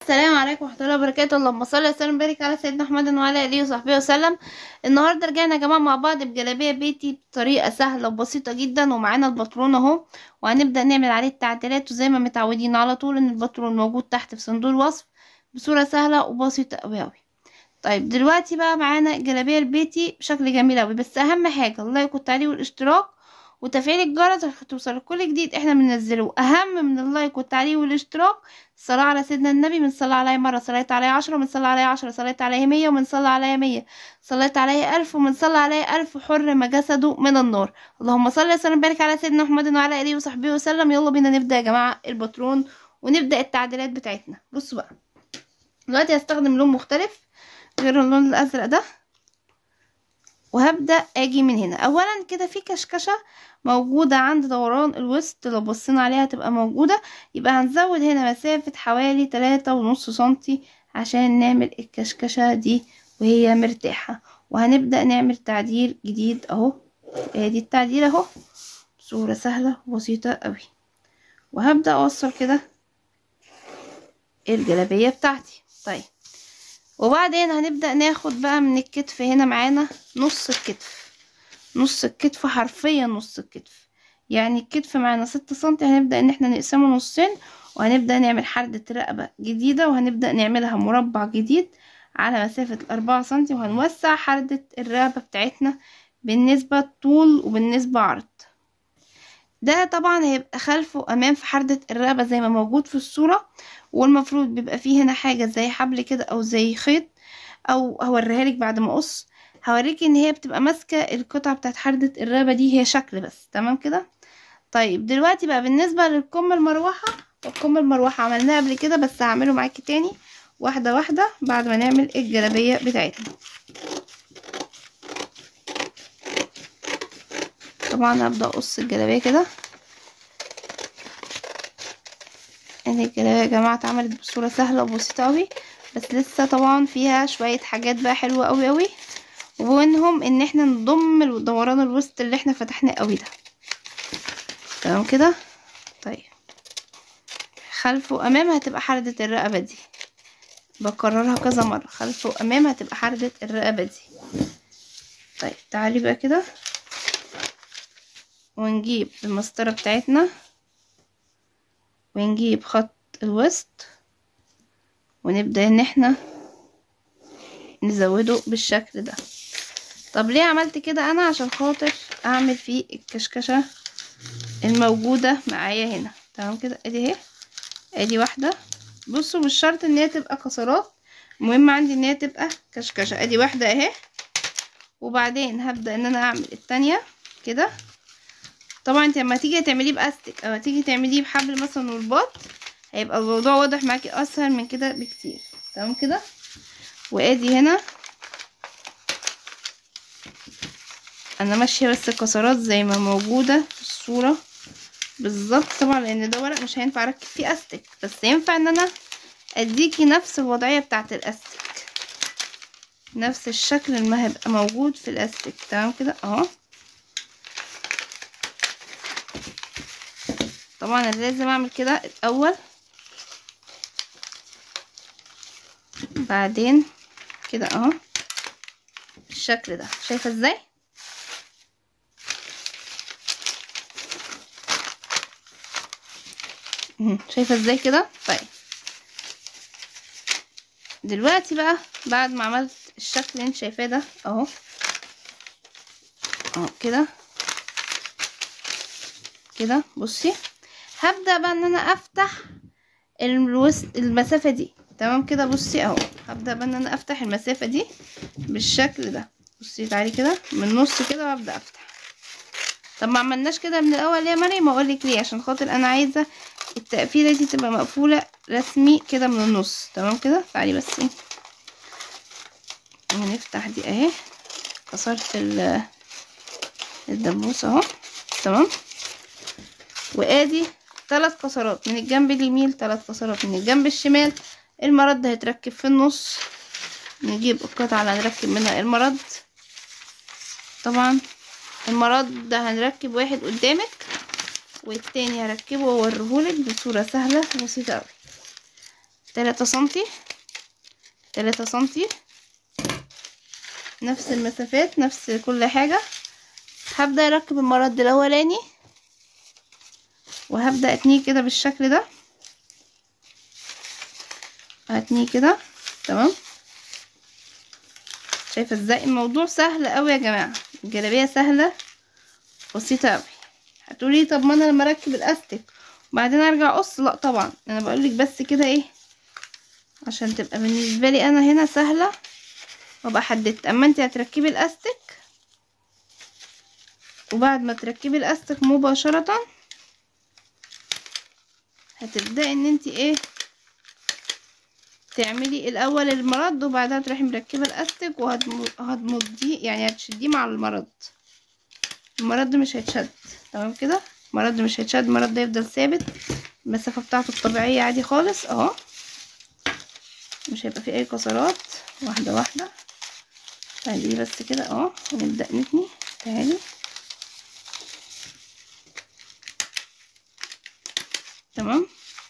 السلام عليكم ورحمه الله وبركاته اللهم صل وسلم وبارك على سيدنا محمد وعلى اله وصحبه وسلم النهارده رجعنا يا جماعه مع بعض بجلابيه بيتي بطريقه سهله وبسيطه جدا ومعانا الباترون اهو وهنبدا نعمل عليه التعديلات وزي ما متعودين على طول ان الباترون موجود تحت في صندوق الوصف بصوره سهله وبسيطه قوي قوي طيب دلوقتي بقى معانا الجلابيه البيتي بشكل جميل قوي بس اهم حاجه اللايك والتعليق والاشتراك وتفعيل الجرس عشان توصل كل جديد احنا بننزله اهم من اللايك والتعليق والاشتراك الصلاة على سيدنا النبي من صلى عليه مرة صليت عليه عشرة من صلى عليه عشرة صليت عليه مية ومن صلى عليه مية صليت عليه ألف ومن صلى عليه ألف حرم جسده من النار اللهم صل وسلم وبارك على سيدنا محمد وعلى آله وصحبه وسلم يلا بينا نبدأ يا جماعة الباترون ونبدأ التعديلات بتاعتنا بصوا بقى دلوقتي هستخدم لون مختلف غير اللون الأزرق ده وهبدأ اجي من هنا اولا كده في كشكشة موجودة عند دوران الوسط لو بصينا عليها تبقى موجودة يبقى هنزود هنا مسافة حوالي تلاتة ونص سنتي عشان نعمل الكشكشة دي وهي مرتاحة وهنبدأ نعمل تعديل جديد اهو ادي التعديل اهو بصورة سهلة وبسيطة قوي وهبدأ اوصل كده الجلابية بتاعتي طيب وبعدين هنبدأ ناخد بقى من الكتف هنا معانا نص الكتف نص الكتف حرفيا نص الكتف يعني الكتف معانا ستة سنتي هنبدأ ان احنا نقسمه نصين وهنبدأ نعمل حردة رقبة جديدة وهنبدأ نعملها مربع جديد على مسافة الأربعة سنتي وهنوسع حردة الرقبة بتاعتنا بالنسبة طول وبالنسبة عرض ده طبعا هيبقى خلف وامام في حردة الرقبة زي ما موجود في الصورة والمفروض بيبقى فيه هنا حاجة زي حبل كده او زي خيط او هوريها لك بعد ما اقص هوريكي ان هي بتبقى ماسكة القطعة بتاعت حردة الرقبة دي هي شكل بس تمام كده طيب دلوقتي بقى بالنسبة للكم المروحة الكم المروحة عملناه قبل كده بس هعمله معاكي تاني واحدة واحدة بعد ما نعمل الجلابية بتاعتنا طبعا هبدأ اقص الجلابية كده ان الجلابية يا جماعة اتعملت بصورة سهلة وبسيطة اوي بس لسه طبعا فيها شوية حاجات بقى حلوة اوي اوي ومنهم ان احنا نضم دوران الوسط اللي احنا فتحناه قوي ده تمام كده طيب خلف وامام هتبقى حردة الرقبة دي بكررها كذا مرة خلف وامام هتبقى حردة الرقبة دي طيب تعالي بقى كده ونجيب المسطرة بتاعتنا ونجيب خط الوسط ونبدأ ان احنا نزوده بالشكل ده طب ليه عملت كده انا عشان خاطر اعمل فيه الكشكشة الموجودة معايا هنا تمام كده ادي اهي ادي واحدة بصوا مش شرط ان هي تبقى كسرات المهم عندي ان هي تبقى كشكشة ادي واحدة اهي وبعدين هبدأ ان انا اعمل التانية كده طبعا انت لما تيجي تعمليه باستك او تيجي تعمليه بحبل مثلا ورباط هيبقى الموضوع واضح معاكي اسهل من كده بكتير تمام كده وادي هنا انا ماشيه بس كسرات زي ما موجوده في الصوره بالظبط طبعا لان ده ورق مش هينفع اركب فيه استك بس ينفع ان انا اديكي نفس الوضعيه بتاعه الاستك نفس الشكل اللي ما هيبقى موجود في الاستك تمام كده اهو طبعا انا لازم اعمل كده الاول بعدين كده اهو الشكل ده شايفه ازاي شايفه ازاي كده طيب دلوقتي بقى بعد ما عملت الشكل اللي انت شايفاه ده اهو اهو كده كده بصي هبدأ بقى ان انا افتح الوسط المسافة دي تمام كده بصي اهو هبدأ بقى ان انا افتح المسافة دي بالشكل ده بصي تعالي كده من النص كده وابدأ افتح طب ما عملناش كده من الاول يا مريم اقول لك ليه عشان خاطر انا عايزة التقفيلة دي تبقى مقفولة رسمي كده من النص تمام كده تعالي بس ايه ونفتح دي اهي كسرت الدبوس اهو تمام وادي ثلاث كسرات من الجنب اليمين ثلاث كسرات من الجنب الشمال المرد هيتركب في النص نجيب القطعة اللي هنركب منها المرد طبعا المرد ده هنركب واحد قدامك والتاني هركبه واوريهولك بصورة سهلة وبسيطة اوي تلاتة سنتي تلاتة سنتي نفس المسافات نفس كل حاجة هبدأ اركب المرد الاولاني وهبدأ اتنيه كده بالشكل ده هتنيه كده تمام شايفه ازاي الموضوع سهل قوي يا جماعه الجلابيه سهله بسيطه قوي هتقولي طب ما انا لما اركب الاستك وبعدين ارجع اقص لا طبعا انا بقولك بس كده ايه عشان تبقى بالنسبه لي انا هنا سهله وابقى حددت اما انت هتركبي الاستك وبعد ما تركبي الاستك مباشره هتبداي ان انت ايه تعملي الاول المرد وبعدها تروحي مركبه الاستك وهتمضيه يعني هتشديه مع المرد المرد مش هيتشد تمام كده المرد مش هيتشد المرد هيفضل ثابت المسافه بتاعته الطبيعيه عادي خالص اهو مش هيبقى فيه اي كسرات واحده واحده تعالي بس كده اهو ونبدا نتني تعالي تمام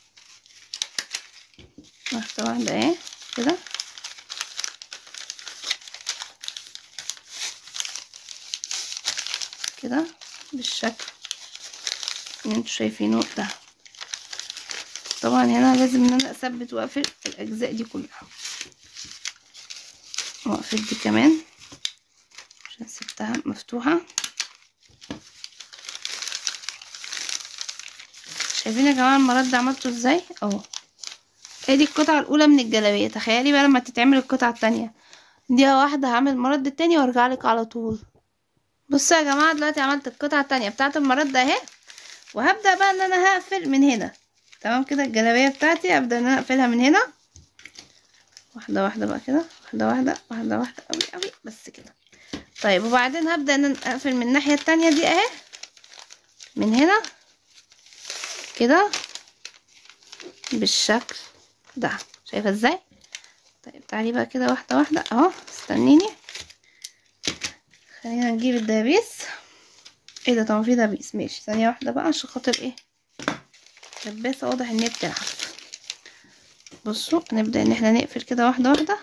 واحدة واحدة اهي كده كده بالشكل اللي انتوا شايفينه ده طبعا هنا لازم ان انا اثبت واقفل الاجزاء دي كلها واقفل دي كمان عشان سبتها مفتوحة شايفين يا جماعة المرد عملته ازاي اهو ادي القطعة الاولى من الجلابية تخيلي بقى لما تتعمل القطعة التانية دقيقة واحدة هعمل المرد التاني وارجع لك على طول بصوا يا جماعة دلوقتي عملت القطعة التانية بتاعة المرد اهي وهبدأ بقى ان انا هقفل من هنا تمام كده الجلابية بتاعتي ابدأ ان انا اقفلها من هنا واحدة واحدة بقى كده واحدة واحدة واحدة واحدة اوي اوي بس كده طيب وبعدين هبدأ ان انا اقفل من الناحية التانية دي اهي من هنا كده بالشكل ده شايفه ازاي طيب تعالي بقى كده واحده واحده اهو استنيني خلينا نجيب الدبابيس ايه ده طبعا في دبابيس ماشي ثانيه واحده بقى عشان خاطر ايه دباسه واضح ان هي بتلعب بصوا نبدا ان احنا نقفل كده واحده واحده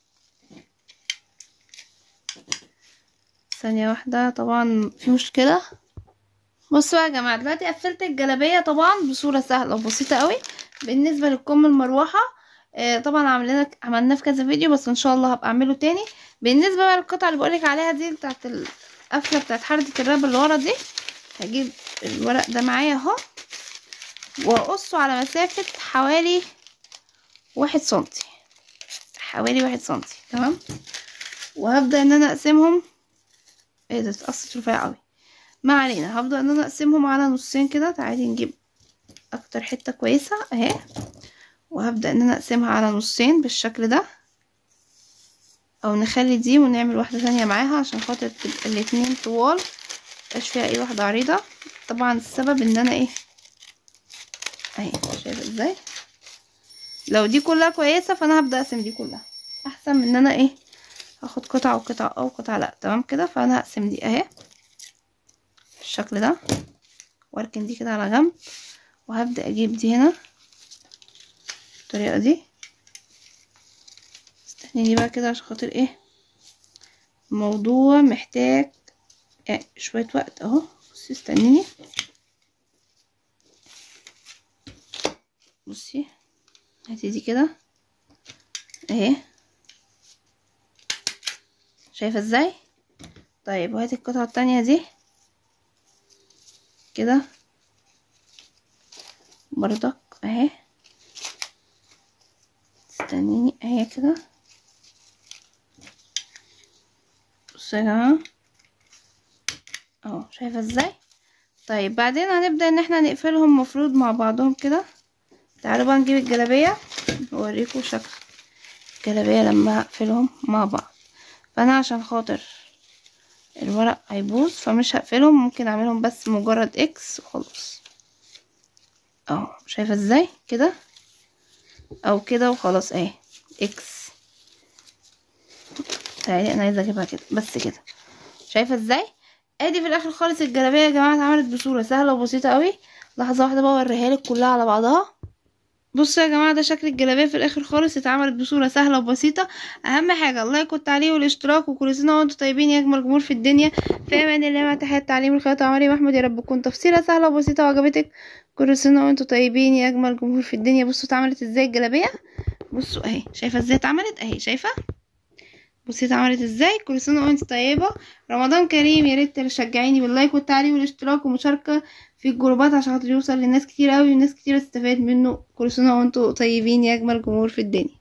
ثانيه واحده طبعا في مشكله بصوا يا جماعه دلوقتي قفلت الجلابيه طبعا بصوره سهله وبسيطه قوي بالنسبه للكم المروحه آه طبعا عملنا عملناه في كذا فيديو بس ان شاء الله هبقى اعمله تاني بالنسبه بقى للقطعه اللي بقولك عليها دي بتاعت القفله بتاعت حرده الراب اللي ورا دي هجيب الورق ده معايا اهو واقصه على مسافه حوالي واحد سنتي حوالي واحد سنتي تمام وهبدا ان انا اقسمهم ايه ده اتقصت رفيع قوي ما علينا هبدا ان انا اقسمهم على نصين كده تعالي نجيب اكتر حته كويسه اهي وهبدا ان انا اقسمها على نصين بالشكل ده او نخلي دي ونعمل واحده ثانيه معاها عشان خاطر تبقى الاتنين طوال مبقاش فيها اي واحده عريضه طبعا السبب ان انا ايه اهي شايفه ازاي لو دي كلها كويسه فانا هبدا اقسم دي كلها احسن من ان انا ايه هاخد قطعه وقطعه او قطعه لا تمام كده فانا هقسم دي اهي بالشكل ده واركن دي كده على جنب وهبدا اجيب دي هنا بالطريقه دي استنيني بقى كده عشان خاطر ايه الموضوع محتاج يعني شويه وقت اهو بصي استنيني بصي هاتي دي كده اهي شايفه ازاي طيب وهاتي القطعه التانية دي كده برضك اهي استنيني اهي كده بصوا يا جماعه اهو شايفه ازاي طيب بعدين هنبدا ان احنا نقفلهم مفروض مع بعضهم كده تعالوا بقى نجيب الجلابيه اوريكم شكل الجلابيه لما اقفلهم مع بعض فانا عشان خاطر الورق هيبوظ فمش هقفلهم ممكن اعملهم بس مجرد اكس وخلاص اهو شايفه ازاي كده او كده وخلاص اهي اكس تعالي انا عايزه اجيبها كده بس كده شايفه ازاي ادي في الاخر خالص الجلابيه يا جماعه اتعملت بصوره سهله وبسيطه قوي لحظه واحده بقى اوريها لك كلها على بعضها بصوا يا جماعه ده شكل الجلابيه في الاخر خالص اتعملت بصوره سهله وبسيطه اهم حاجه اللايك والتعليق والاشتراك وكل سنه وانتم طيبين يا اجمل جمهور في الدنيا في امان الله مع تحيات تعليم الخياطه مريم احمد يا رب تكون تفصيله سهله وبسيطه وعجبتك كل سنه وانتم طيبين يا اجمل جمهور في الدنيا بصوا اتعملت ازاي الجلابيه بصوا اهي شايفه ازاي اتعملت اهي شايفه بصي اتعملت ازاي كل سنه وانت طيبه رمضان كريم يا ريت تشجعيني باللايك والتعليق والاشتراك والمشاركه في الجروبات عشان خاطر يوصل لناس كتير قوي وناس كتير تستفاد منه كل سنه وانتم طيبين يا اجمل جمهور في الدنيا